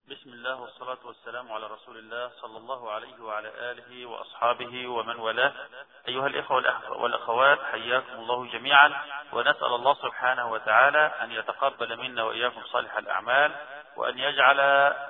بسم الله والصلاة والسلام على رسول الله صلى الله عليه وعلى آله وأصحابه ومن والاه أيها الإخوة والأخوات حياكم الله جميعا ونسأل الله سبحانه وتعالى أن يتقبل منا وإياكم صالح الأعمال وأن يجعل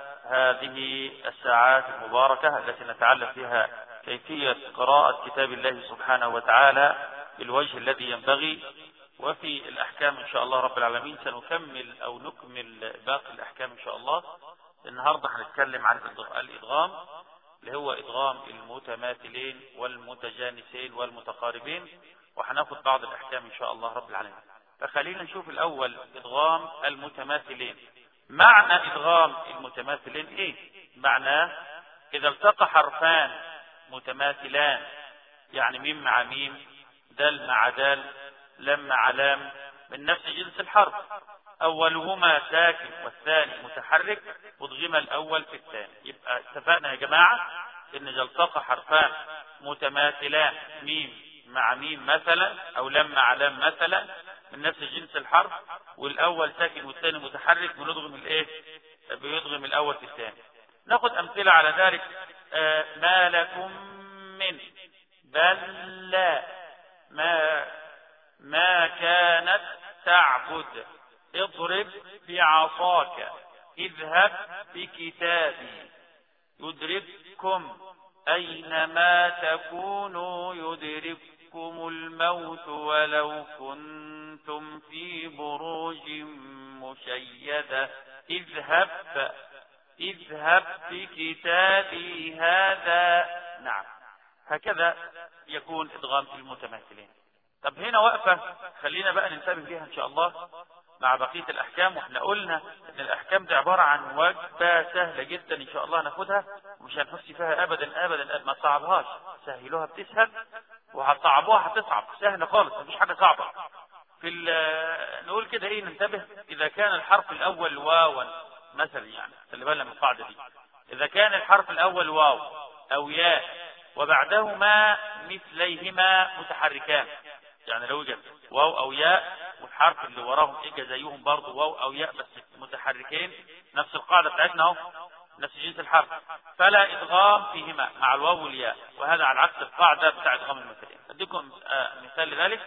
هذه الساعات المباركة التي نتعلم فيها كيفية قراءة كتاب الله سبحانه وتعالى بالوجه الذي ينبغي وفي الأحكام إن شاء الله رب العالمين سنكمل أو نكمل باقي الأحكام إن شاء الله النهاردة هنتكلم عن الإدغام اللي هو إدغام المتماثلين والمتجانسين والمتقاربين وهناخد بعض الأحكام إن شاء الله رب العالمين فخلينا نشوف الأول إدغام المتماثلين معنى إدغام المتماثلين إيه معناه إذا التقى حرفان متماثلان يعني ميم مع ميم دال مع دال لم مع لام من نفس جنس الحرف أولهما ساكن والثاني متحرك أضغم الأول في الثاني يبقى اتفقنا يا جماعة إن إذا التقى حرفان متماثلان ميم مع ميم مثلا أو لم مع لم مثلا من نفس جنس الحرف والأول ساكن والثاني متحرك بنضغم الإيه؟ بيضغم الأول في الثاني ناخد أمثلة على ذلك آه ما لكم من بل لا ما ما كانت تعبد اضرب بعصاك اذهب بكتابي يدرككم أينما تكونوا يدرككم الموت ولو كنتم في بروج مشيدة اذهب اذهب بكتابي هذا نعم هكذا يكون إدغام في المتماثلين طب هنا وقفة خلينا بقى ننتبه ليها إن شاء الله مع بقية الأحكام واحنا قلنا إن الأحكام دي عبارة عن وجبة سهلة جدا إن شاء الله ناخدها ومش هنحس فيها أبدا أبدا ما تصعبهاش سهلوها بتسهل وهتصعبوها هتصعب سهلة خالص مفيش حاجة صعبة في نقول كده إيه ننتبه إذا كان الحرف الأول واوا مثلا يعني خلي بالنا من القاعدة دي إذا كان الحرف الأول واو أو ياء وبعدهما مثليهما متحركان يعني لو وجد واو أو ياء والحرف اللي وراهم اجى زيهم برضه واو او ياء بس متحركين نفس القاعده بتاعتنا اهو نفس جنس الحرف فلا ادغام فيهما مع الواو والياء وهذا على عكس القاعده بتاع ادغام المثلين اديكم آه مثال لذلك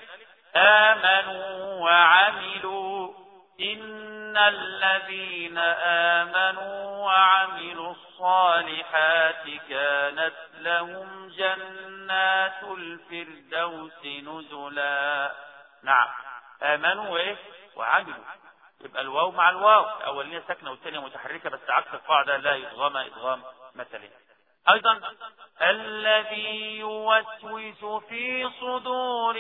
امنوا وعملوا ان الذين امنوا وعملوا الصالحات كانت لهم جنات الفردوس نزلا نعم آمنوا وإيه وعملوا يبقى الواو مع الواو الأولانية ساكنة والثانية متحركة بس عكس القاعدة لا يضغم إضغام مثلين أيضا الذي يوسوس في صدور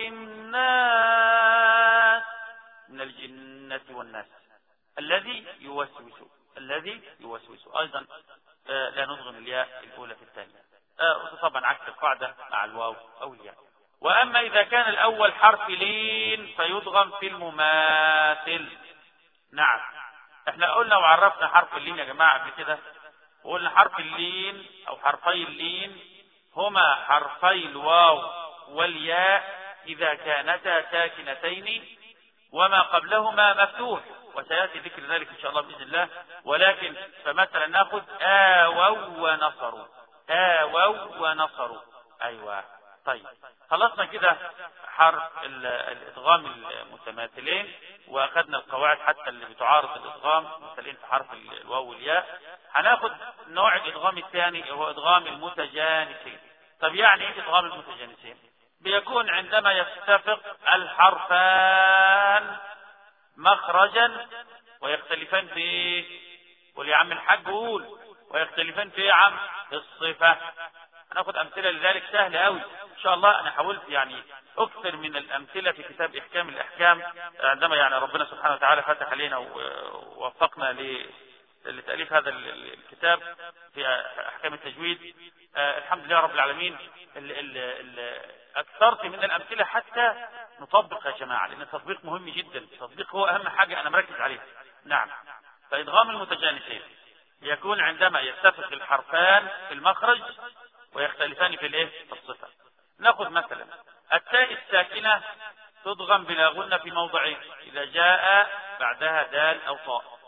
الناس من الجنة والناس الذي يوسوس الذي يوسوس أيضا آه لا نضغم الياء الأولى في الثانية آه طبعا عكس القاعدة مع الواو أو الياء وأما إذا كان الأول حرف لين فيضغم في المماثل نعم احنا قلنا وعرفنا حرف اللين يا جماعة قبل كده وقلنا حرف اللين أو حرفي اللين هما حرفي الواو والياء إذا كانتا ساكنتين وما قبلهما مفتوح وسيأتي ذكر ذلك إن شاء الله بإذن الله ولكن فمثلا ناخذ آووا ونصروا آووا ونصروا أيوة طيب خلصنا كده حرف الادغام المتماثلين واخذنا القواعد حتى اللي بتعارض الادغام مثلين في حرف الواو والياء هناخد نوع الادغام الثاني هو ادغام المتجانسين طب يعني ايه ادغام المتجانسين بيكون عندما يتفق الحرفان مخرجا ويختلفان في ايه قول يا عم الحاج قول ويختلفان في ايه يا عم الصفه هناخد امثله لذلك سهله قوي ان شاء الله انا حاولت يعني اكثر من الامثله في كتاب احكام الاحكام عندما يعني ربنا سبحانه وتعالى فتح علينا ووفقنا لتاليف هذا الكتاب في احكام التجويد آه الحمد لله رب العالمين ال ال ال اكثرت من الامثله حتى نطبق يا جماعه لان التطبيق مهم جدا التطبيق هو اهم حاجه انا مركز عليه نعم فادغام المتجانسين يكون عندما يتفق الحرفان في المخرج ويختلفان في الايه في الصفه ناخذ مثلا التاء الساكنه تضغم بلا غنه في موضعين اذا جاء بعدها دال او طاء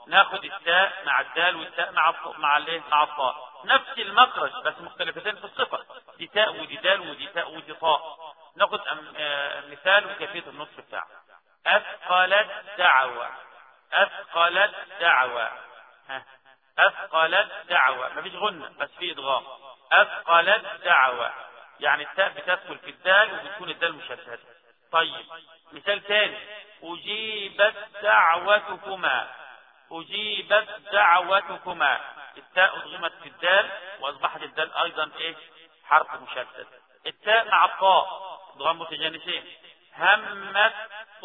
ناخد التاء مع الدال والتاء مع الط- مع الايه مع الطاء نفس المخرج بس مختلفتين في الصفة دي تاء ودي دال ودي تاء ودي طاء ناخد أم- آه، مثال وكيفية النطق بتاعه أثقلت دعوة أثقلت دعوة ها أثقلت دعوة مفيش غنة بس في إدغام أثقلت دعوة يعني التاء بتدخل في الدال وبتكون الدال مشددة طيب مثال ثاني أجيبت دعوتكما أجيبت دعوتكما التاء أضغمت في الدال وأصبحت الدال أيضا إيه حرف مشدد التاء مع الطاء ضغم متجانسين همت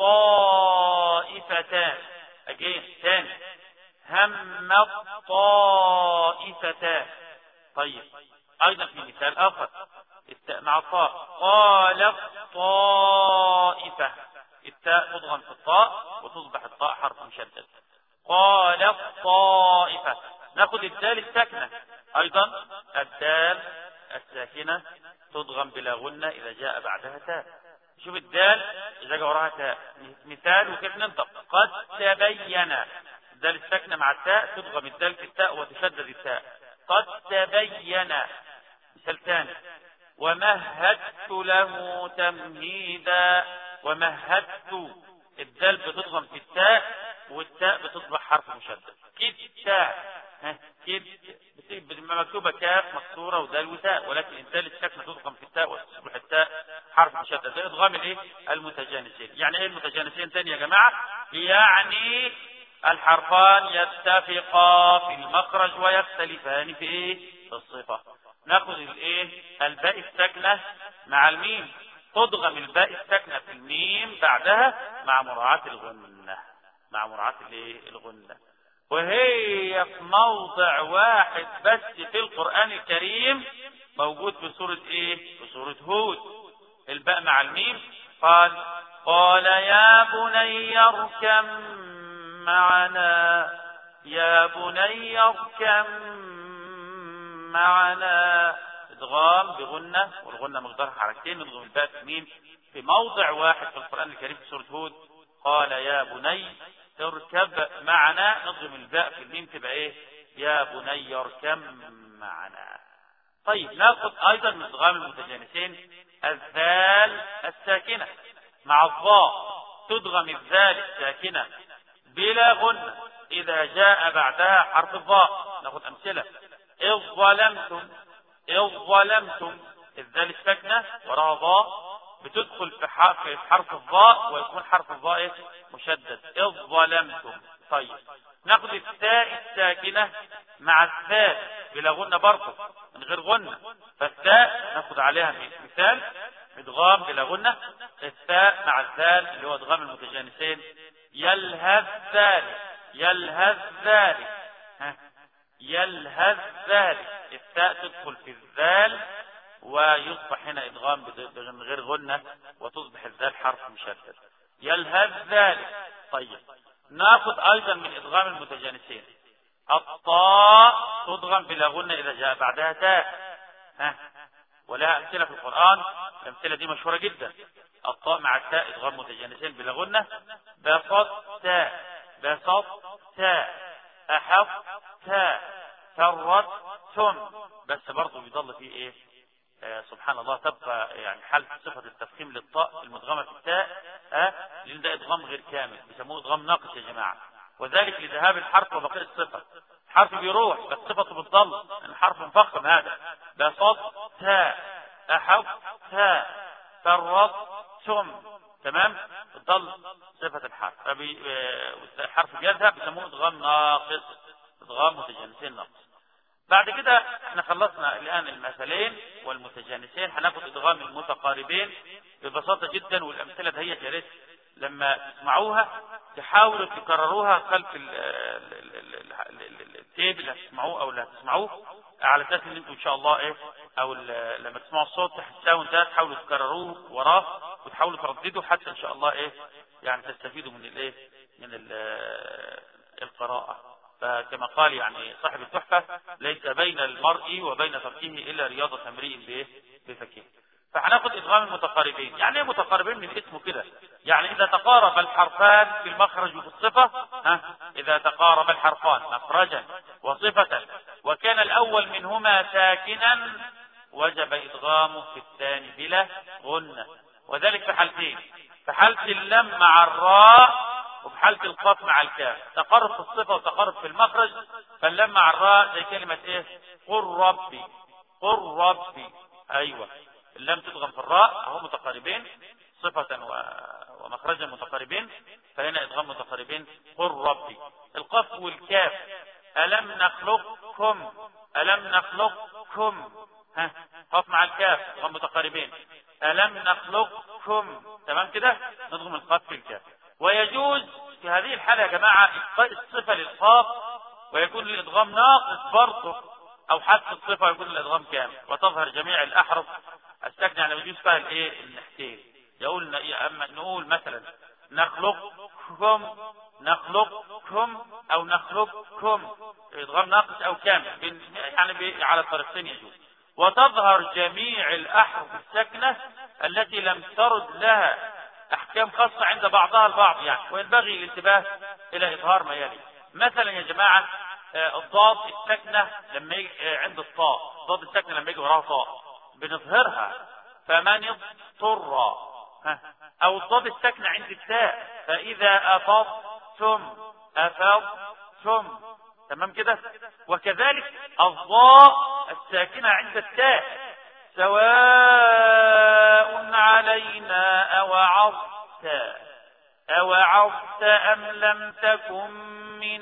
طائفتان أجين ثاني همت طائفتان طيب أيضا في مثال آخر التاء مع الطاء قالت طائفة التاء تضغم في الطاء وتصبح الطاء حرف مشدد قالت طائفة ناخد الدال الساكنة أيضا الدال الساكنة تضغم بلا غنة إذا جاء بعدها تاء شوف الدال إذا جاء وراها تاء مثال وكيف ننطق قد تبين الدال الساكنة مع التاء تضغم الدال في التاء وتشدد التاء قد تبين مثال ثاني ومهدت له تمهيدا ومهدت الدال بتضغم في التاء والتاء بتصبح حرف مشدد كد تاء ها، كد بت- مكتوبة كاف مكسورة ودال وتاء ولكن الدال الساكنة تضغم في التاء وتصبح التاء حرف مشدد ده إضغام الايه المتجانسين يعني ايه المتجانسين تاني يا جماعة يعني الحرفان يتفقا في المخرج ويختلفان في ايه في الصفة ناخذ الايه الباء الساكنة مع الميم تضغم الباء الساكنة في الميم بعدها مع مراعاة الغنة مع مراعاة الايه الغنة وهي في موضع واحد بس في القرآن الكريم موجود في سورة ايه في سورة هود الباء مع الميم قال قال يا بني اركم معنا يا بني اركم معنا ادغام بغنة والغنة مقدارها حركتين نضغم الباء في الميم في موضع واحد في القرآن الكريم في سورة هود قال يا بني اركب معنا نضغم الباء في الميم تبقى ايه يا بني اركب معنا طيب ناخذ ايضا من ادغام المتجانسين الذال الساكنة مع الضاء تدغم الذال الساكنة بلا غنة إذا جاء بعدها حرف الضاء ناخذ أمثلة إذ ظلمتم إذ ظلمتم الذال الساكنة وراها ضاء بتدخل في حرف في حرف الضاء ويكون حرف الضاء إيه؟ مشدد إذ ظلمتم طيب ناخذ التاء الساكنة مع الثاء بلا غنة برضه من غير غنة فالتاء ناخذ عليها مثال ادغام بلا غنة التاء مع الذال اللي هو ادغام المتجانسين يلهث ذلك يلهث ذلك ها يلهث ذلك التاء تدخل في الذال ويصبح هنا ادغام بد- من غير غنة وتصبح الذال حرف مشدد يلهث ذلك طيب ناخذ ايضا من ادغام المتجانسين الطاء تضغم بلا غنة اذا جاء بعدها تاء ها ولها امثله في القران الامثله دي مشهوره جدا الطاء مع التاء ادغام متجانسين بلا غنة بسط تاء بسط تاء احط تاء فرت ثم بس برضه بيضل فيه ايه آه سبحان الله تبقى يعني حالة صفة التفخيم للطاء المدغمة في التاء آه لأن ده إدغام غير كامل بيسموه إدغام ناقص يا جماعة وذلك لذهاب الحرف وبقاء الصفة الحرف بيروح بس صفته بتضل الحرف مفخم هذا بسط تاء أحط تاء فرت ثم تمام بتضل صفة الحرف فبي آه الحرف بيذهب بيسموه إدغام ناقص إدغام متجانسين ناقص بعد كده احنا خلصنا الان المثلين والمتجانسين هناخد ادغام المتقاربين ببساطة جدا والامثلة دهيت يا ريت لما تسمعوها تحاولوا تكرروها خلف ال- ال- ال- ال- ال- ال- التيب اللي هتسمعوه او اللي هتسمعوه على اساس ان انتم ان شاء الله ايه او ال- لما تسمعوا الصوت الساوند ده تحاولوا تكرروه وراه وتحاولوا ترددوا حتى ان شاء الله ايه يعني تستفيدوا من الايه من ال- القراءة فكما قال يعني صاحب التحفة ليس بين المرء وبين تركه إلا رياضة امرئ بإيه؟ بفكه فهناخد إدغام المتقاربين يعني ايه متقاربين من اسمه كده يعني إذا تقارب الحرفان في المخرج وفي الصفة ها إذا إذا تقارب الحرفان مخرجا وصفة وكان الأول منهما ساكنا وجب إدغامه في الثاني بلا غنة وذلك في حالتين في حالة اللم مع الراء وفي حالة القاف مع الكاف تقرب في الصفة وتقرب في المخرج فاللم مع الراء زي كلمة ايه قل ربي قل ربي ايوه اللام تدغم في الراء اهو متقاربين صفة ومخرجا متقاربين فهنا ادغام متقاربين قل ربي القاف والكاف ألم نخلقكم ألم نخلقكم ها قاف مع الكاف ادغام متقاربين ألم نخلقكم تمام كده نضغم القاف في الكاف ويجوز في هذه الحالة يا جماعة إبقاء الصفة للقاف ويكون الإدغام ناقص برضه أو حذف الصفة ويكون الإدغام كامل وتظهر جميع الأحرف الساكنة يعني بيجوز فيها الإيه النحتين يقول أما نقول مثلا نخلقكم نخلقكم أو نخلقكم إدغام ناقص أو كامل يعني على الطريقتين يجوز وتظهر جميع الأحرف الساكنة التي لم ترد لها أحكام خاصة عند بعضها البعض يعني وينبغي الانتباه إلى إظهار ما يلي مثلا يا جماعة الضاد الساكنة لما يجي عند الطاء الضاد الساكنة لما يجي وراها طاء بنظهرها فمن اضطر أو الضاد الساكنة عند التاء فإذا أفضتم أفضتم تمام كده وكذلك الضاء الساكنة عند التاء سواء علينا أوعظت أوعظت أم لم تكن من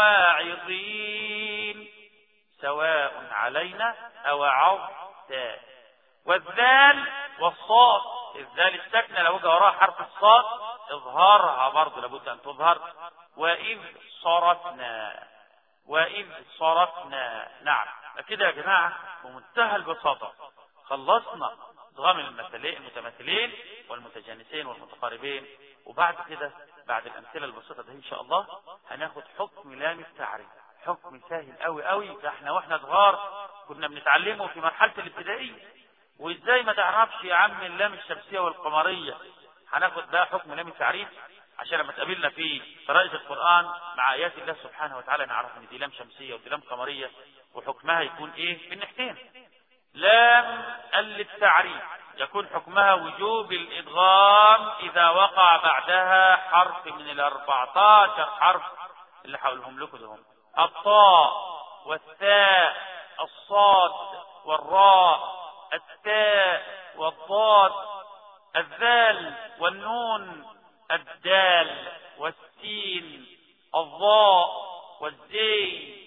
الواعظين سواء علينا أوعظت والذال والصاد الذال الساكنة لو جاء وراها حرف الصاد اظهارها برضه لابد أن تظهر وإذ صرفنا وإذ صرفنا نعم كده يا جماعة بمنتهى البساطة خلصنا ادغام المثلين المتماثلين والمتجانسين والمتقاربين وبعد كده بعد الامثله البسيطه دي ان شاء الله هناخد حكم لام التعريف حكم سهل قوي قوي ده احنا واحنا صغار كنا بنتعلمه في مرحله الابتدائيه وازاي ما تعرفش يا عم اللام الشمسيه والقمريه هناخد بقى حكم لام التعريف عشان لما تقابلنا في قراءة القرآن مع آيات الله سبحانه وتعالى نعرف ان دي لام شمسية ودي لام قمرية وحكمها يكون ايه من ناحيتين لام للتعريف يكون حكمها وجوب الإدغام إذا وقع بعدها حرف من الأربعتاشر حرف اللي حولهم لكم دهم الطاء والثاء الصاد والراء التاء والضاد الذال والنون الدال والسين الضاء والزين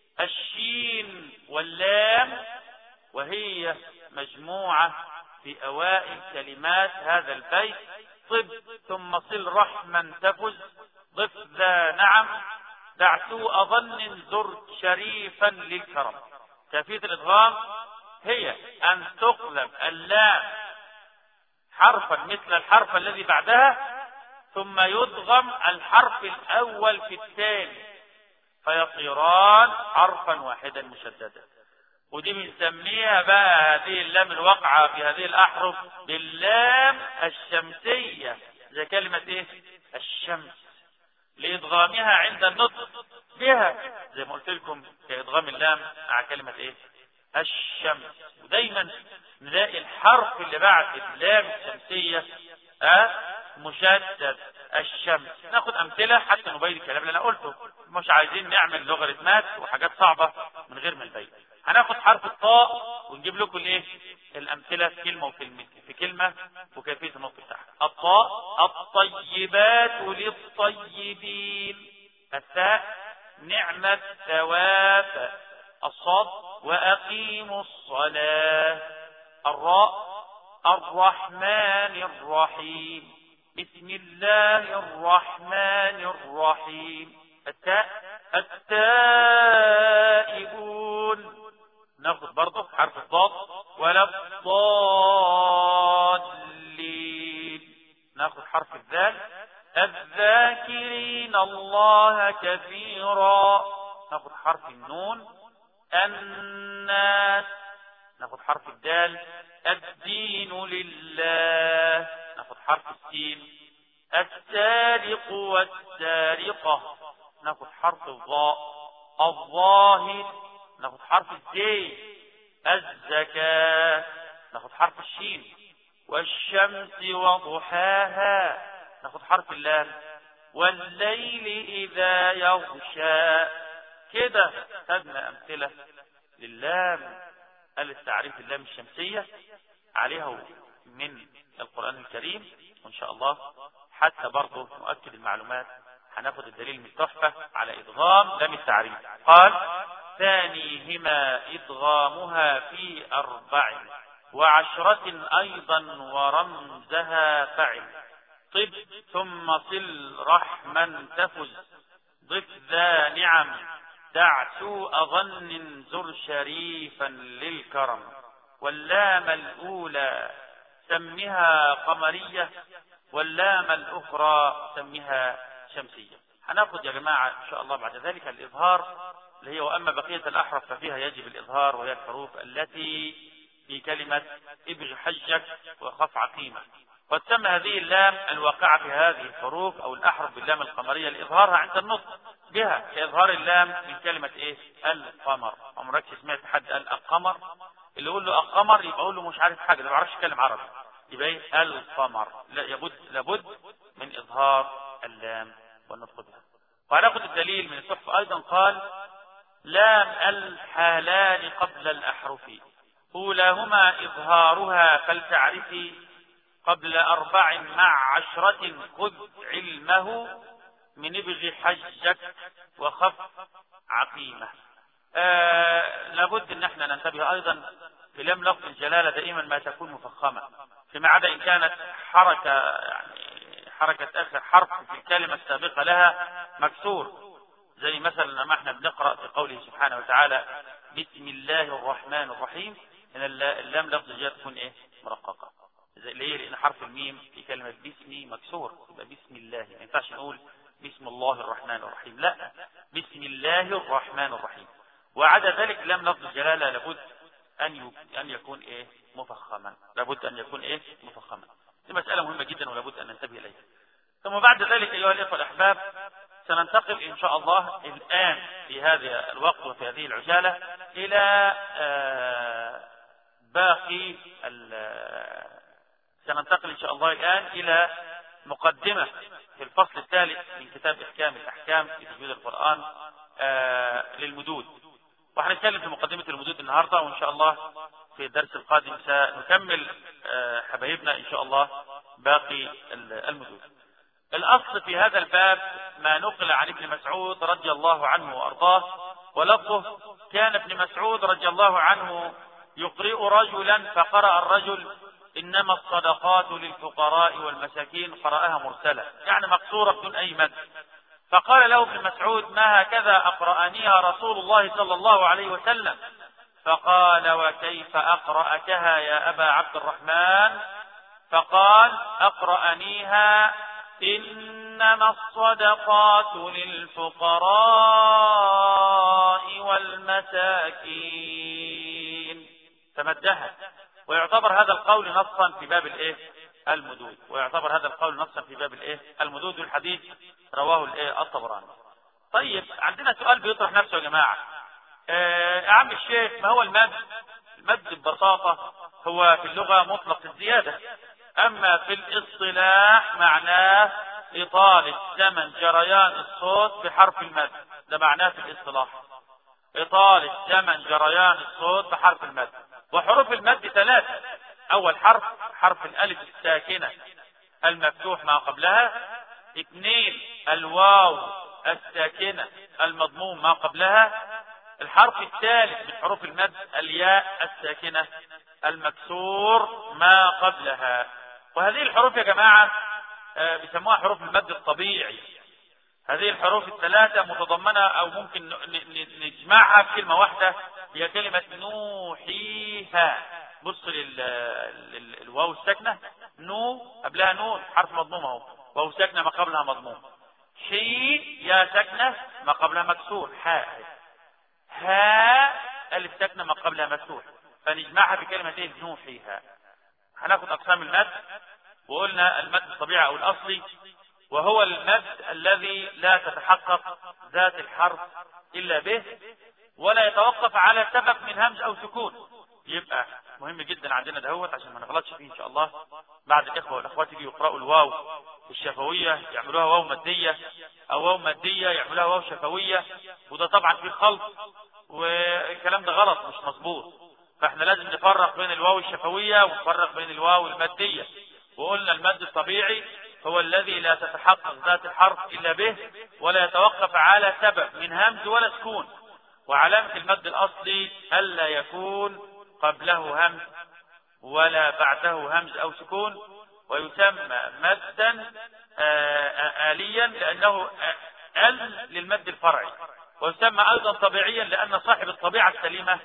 الشين واللام وهي مجموعة في أوائل كلمات هذا البيت طب ثم صل رحما تفز ضف ذا نعم دع سوء ظن زر شريفا للكرم كيفية الإدغام هي أن تقلب اللام حرفا مثل الحرف الذي بعدها ثم يدغم الحرف الأول في الثاني فيصيران حرفا واحدا مشددا ودي بنسميها بقى هذه اللام الواقعة في هذه الأحرف باللام الشمسية زي كلمة ايه الشمس لإدغامها عند النطق بها زي ما قلت لكم كإدغام اللام مع كلمة ايه الشمس ودايما نلاقي الحرف اللي بعد اللام الشمسية أه مشدد الشمس ناخد امثله حتى نبين الكلام اللي انا قلته مش عايزين نعمل لوغاريتمات وحاجات صعبه من غير ما نبين هناخد حرف الطاء ونجيب لكم الايه الامثله في كلمه وكلمه في كلمه وكيفيه النطق بتاعها الطاء الطيبات للطيبين الثاء نعم الثواب الصاد واقيموا الصلاه الراء الرحمن الرحيم بسم الله الرحمن الرحيم التاء التائبون ناخذ برضه حرف الضاد ولا الضالين ناخذ حرف الذال الذاكرين الله كثيرا ناخذ حرف النون الناس ناخذ حرف الدال الدين لله ناخذ حرف السين السارق والسارقة ناخد حرف الضاء الظاهر ناخد حرف الزين الزكاة ناخد حرف الشين والشمس وضحاها ناخد حرف اللام والليل إذا يغشى كده خدنا أمثلة للام التعريف اللام الشمسية عليها من القرآن الكريم وإن شاء الله حتى برضه نؤكد المعلومات هناخد الدليل من التحفة على إدغام لام التعريف قال ثانيهما إدغامها في أربع وعشرة أيضا ورمزها فعل طب ثم صل رحما تفز ضف ذا نعم دع سوء ظن زر شريفا للكرم واللام الأولى سمها قمرية واللام الأخرى سمها شمسية هناخد يا جماعة إن شاء الله بعد ذلك الإظهار اللي هي وأما بقية الأحرف ففيها يجب الإظهار وهي الحروف التي في كلمة ابغ حجك وخف عقيمة وتسمى هذه اللام الواقعة في هذه الحروف أو الأحرف باللام القمرية لإظهارها عند النطق بها كإظهار اللام من كلمة إيه القمر عمرك سمعت حد قال القمر اللي يقول له القمر يبقى يقول له مش عارف حاجة ده ما بيعرفش يتكلم عربي يبقى إيه القمر لا يبد لابد من إظهار اللام والنطق بها وهناخد الدليل من التحفة أيضا قال لام الحالان قبل الأحرف أولاهما إظهارها فلتعرفي قبل أربع مع عشرة خذ علمه من ابغ حجك وخف عقيمة آه لابد ان احنا ننتبه ايضا في لم لفظ الجلالة دائما ما تكون مفخمة فيما عدا ان كانت حركة يعني حركة اخر حرف في الكلمة السابقة لها مكسور زي مثلا لما احنا بنقرأ في قوله سبحانه وتعالى بسم الله الرحمن الرحيم ان اللام لفظ الجلالة تكون ايه مرققة ليه لان حرف الميم في كلمة بسمي مكسور يبقى بسم الله ما ينفعش نقول بسم الله الرحمن الرحيم لا بسم الله الرحمن الرحيم وعدا ذلك لم لفظ الجلالة لابد أن أن يكون إيه مفخما لابد أن يكون إيه مفخما دي مسألة مهمة جدا ولابد أن ننتبه إليها ثم بعد ذلك أيها الإخوة الأحباب سننتقل إن شاء الله الآن في هذا الوقت وفي هذه العجالة إلى باقي سننتقل إن شاء الله الآن إلى مقدمة في الفصل الثالث من كتاب إحكام الأحكام في تجويد القرآن آه للمدود وهنتكلم في مقدمة المدود النهاردة وإن شاء الله في الدرس القادم سنكمل آه حبايبنا إن شاء الله باقي المدود الأصل في هذا الباب ما نقل عن ابن مسعود رضي الله عنه وأرضاه ولفظه كان ابن مسعود رضي الله عنه يقرئ رجلا فقرأ الرجل إنما الصدقات للفقراء والمساكين قرأها مرسلة يعني مقصورة بدون أي مد فقال له ابن مسعود ما هكذا أقرأنيها رسول الله صلى الله عليه وسلم فقال وكيف أقرأتها يا أبا عبد الرحمن فقال أقرأنيها إنما الصدقات للفقراء والمساكين تمدها ويعتبر هذا القول نصا في باب الايه المدود ويعتبر هذا القول نصا في باب الايه المدود والحديث رواه الايه الطبراني طيب عندنا سؤال بيطرح نفسه يا جماعه آه يا عم الشيخ ما هو المد المد ببساطه هو في اللغه مطلق الزياده اما في الاصطلاح معناه اطاله زمن جريان الصوت بحرف المد ده معناه في الاصطلاح اطاله زمن جريان الصوت بحرف المد وحروف المد ثلاثة أول حرف حرف الألف الساكنة المفتوح ما قبلها اثنين الواو الساكنة المضموم ما قبلها الحرف الثالث من حروف المد الياء الساكنة المكسور ما قبلها وهذه الحروف يا جماعة بيسموها حروف المد الطبيعي هذه الحروف الثلاثة متضمنة أو ممكن نجمعها في كلمة واحدة هي كلمة نوحيها بص للواو الساكنة نو قبلها نون حرف مضموم اهو واو ساكنة ما قبلها مضموم حي يا ساكنة ما قبلها مكسور حاء ها الف ساكنة ما قبلها مفتوح فنجمعها بكلمتين نوحيها هناخد أقسام المد وقلنا المد الطبيعي أو الأصلي وهو المد الذي لا تتحقق ذات الحرف إلا به ولا يتوقف على سبب من همز أو سكون يبقى مهم جدا عندنا دهوت عشان ما نغلطش فيه إن شاء الله بعد الإخوة والأخوات يجوا يقرأوا الواو الشفوية يعملوها واو مادية أو واو مادية يعملوها واو شفوية وده طبعا فيه خلط والكلام ده غلط مش مظبوط فاحنا لازم نفرق بين الواو الشفوية ونفرق بين الواو المادية وقلنا المد الطبيعي هو الذي لا تتحقق ذات الحرف إلا به ولا يتوقف على سبب من همز ولا سكون وعلامة المد الأصلي ألا يكون قبله همز ولا بعده همز أو سكون ويسمى مدا آليا لأنه أل للمد الفرعي ويسمى أيضا طبيعيا لأن صاحب الطبيعة السليمة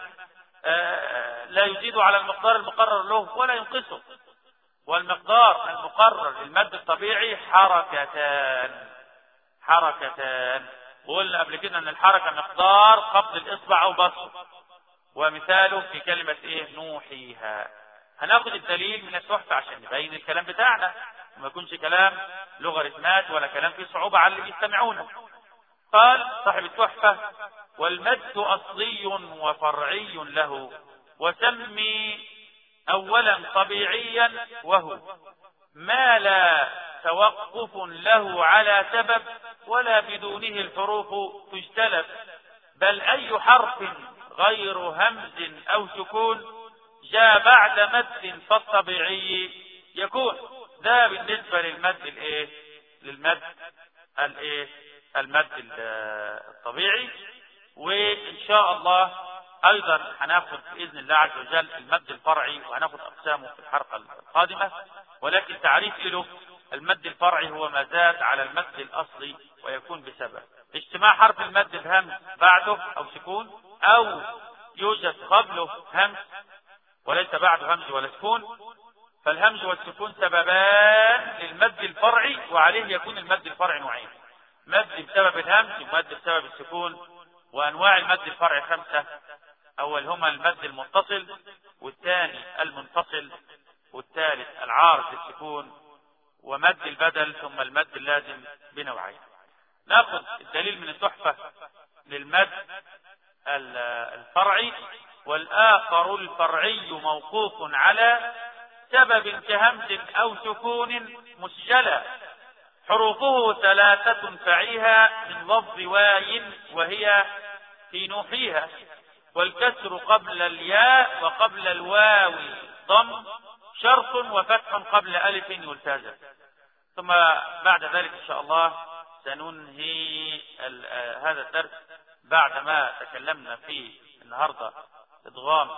لا يزيد على المقدار المقرر له ولا ينقصه والمقدار المقرر للمد الطبيعي حركتان حركتان وقلنا قبل كده ان الحركة مقدار قبض الاصبع او بسطه ومثاله في كلمة ايه نوحيها هناخد الدليل من التحفة عشان نبين الكلام بتاعنا وما يكونش كلام لغريتمات ولا كلام فيه صعوبة على اللي بيستمعونه قال صاحب التحفة والمد أصلي وفرعي له وسمي أولا طبيعيا وهو ما لا توقف له على سبب ولا بدونه الحروف تجتلب بل أي حرف غير همز أو سكون جاء بعد مد فالطبيعي يكون ده بالنسبة للمد الايه للمد الايه المد الطبيعي وان شاء الله ايضا هناخد باذن الله عز وجل المد الفرعي وهناخد اقسامه في الحلقه القادمه ولكن تعريف له المد الفرعي هو ما زاد على المد الاصلي ويكون بسبب اجتماع حرف المد الهمز بعده او سكون او يوجد قبله همز وليس بعده همز ولا سكون فالهمز والسكون سببان للمد الفرعي وعليه يكون المد الفرعي نوعين مد بسبب الهمز ومد بسبب السكون وانواع المد الفرعي خمسه اولهما المد المتصل والثاني المنفصل والثالث العارض للسكون ومد البدل ثم المد اللازم بنوعين ناخذ الدليل من التحفه للمد الفرعي والآخر الفرعي موقوف على سبب كهمز أو سكون مسجلة حروفه ثلاثة فعيها من لفظ واي وهي في نوحيها والكسر قبل الياء وقبل الواو ضم شرط وفتح قبل ألف يلتزم ثم بعد ذلك إن شاء الله سننهي هذا الدرس بعدما تكلمنا في النهارده ادغام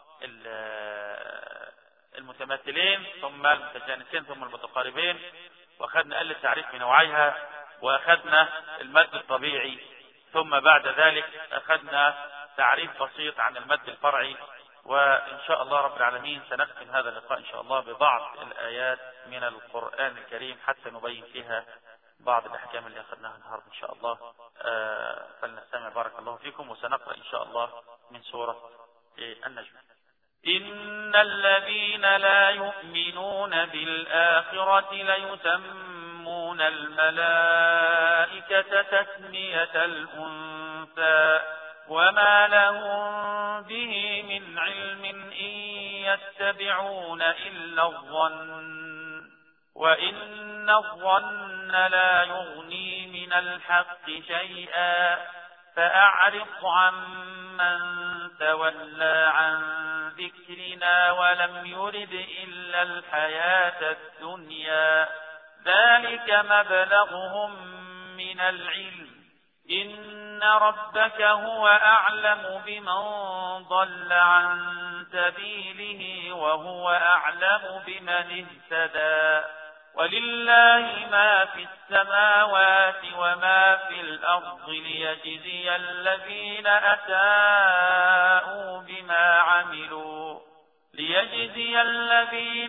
المتماثلين ثم المتجانسين ثم المتقاربين واخذنا ال التعريف بنوعيها واخذنا المد الطبيعي ثم بعد ذلك اخذنا تعريف بسيط عن المد الفرعي وان شاء الله رب العالمين سنختم هذا اللقاء ان شاء الله ببعض الايات من القران الكريم حتى نبين فيها بعض الاحكام اللي اخذناها النهارده ان شاء الله آه فلنستمع بارك الله فيكم وسنقرا ان شاء الله من سوره النجم إن الذين لا يؤمنون بالآخرة ليسمون الملائكة تسمية الأنثى وما لهم به من علم إن يتبعون إلا الظن وإن الظن لا يغني من الحق شيئا فأعرض عن من تولى عن ذكرنا ولم يرد إلا الحياة الدنيا ذلك مبلغهم من العلم إن ربك هو أعلم بمن ضل عن سبيله وهو أعلم بمن اهتدى ولله ما في السماوات وما في الأرض ليجزي الذين أساءوا بما عملوا ليجزي الذين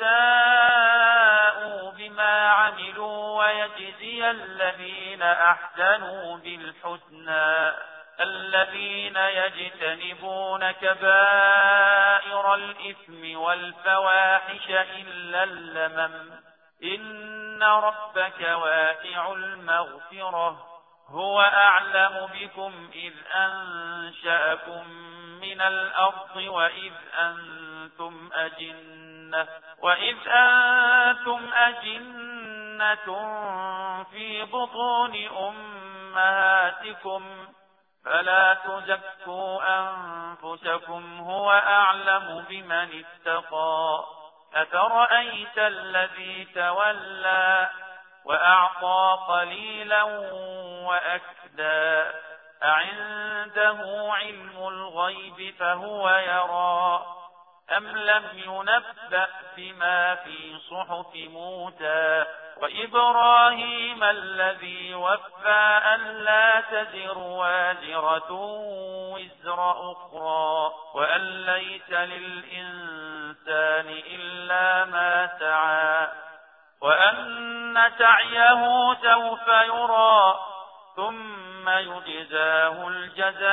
أساءوا بما عملوا ويجزي الذين أحسنوا بالحسنى الذين يجتنبون كبائر الإثم والفواحش إلا اللمم إن ربك واقع المغفرة هو أعلم بكم إذ أنشأكم من الأرض وإذ أنتم أجنة وإذ أنتم أجنة في بطون أمهاتكم فلا تزكوا أنفسكم هو أعلم بمن اتقى أفرأيت الذي تولى وأعطى قليلا وأكدا أعنده علم الغيب فهو يرى أم لم ينبأ بما في صحف موتى وإبراهيم الذي وفى أن لا تزر وازرة وزر أخرى وأن ليس للإنسان إلا ما سعى وأن سعيه سوف يرى ثم يجزاه الجزاء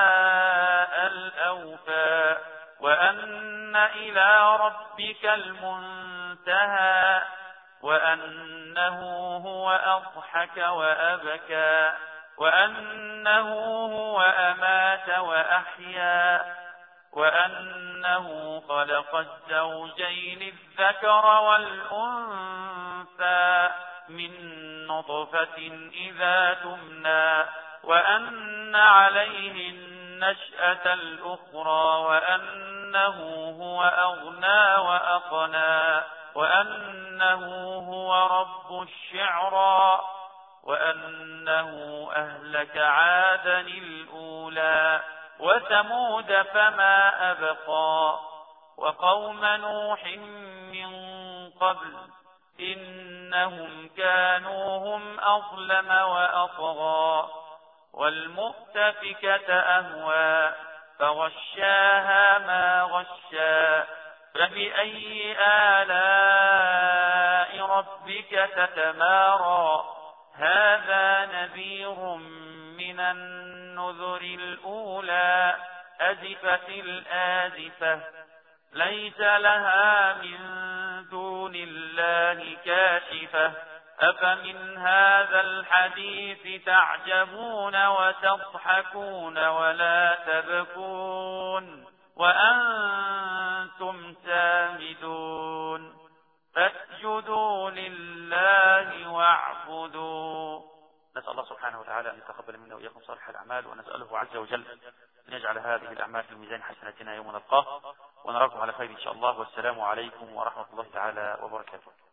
الأوفى وأن إلى ربك المنتهى وأنه هو أضحك وأبكى وأنه هو أمات وأحيا وأنه خلق الزوجين الذكر والأنثى من نطفة إذا تمنى وأن عليه النشأة الأخرى وأنه هو أغنى وأقنى وأنه هو رب الشعرى وأنه أهلك عادا الأولى وثمود فما أبقى وقوم نوح من قبل إنهم كانوا هم أظلم وأطغى والمؤتفكة أهوى فغشاها ما غشا فبأي آلاء ربك تتمارى هذا نذير من النذر الأولى أزفت الآزفة ليس لها من دون الله كاشفة أفمن هذا الحديث تعجبون وتضحكون ولا تبكون وأنتم سامدون فاسجدوا لله واعبدوا نسأل الله سبحانه وتعالى أن يتقبل منا وإياكم صالح الأعمال ونسأله عز وجل أن يجعل هذه الأعمال في ميزان حسناتنا يوم نلقاه ونراكم على خير إن شاء الله والسلام عليكم ورحمة الله تعالى وبركاته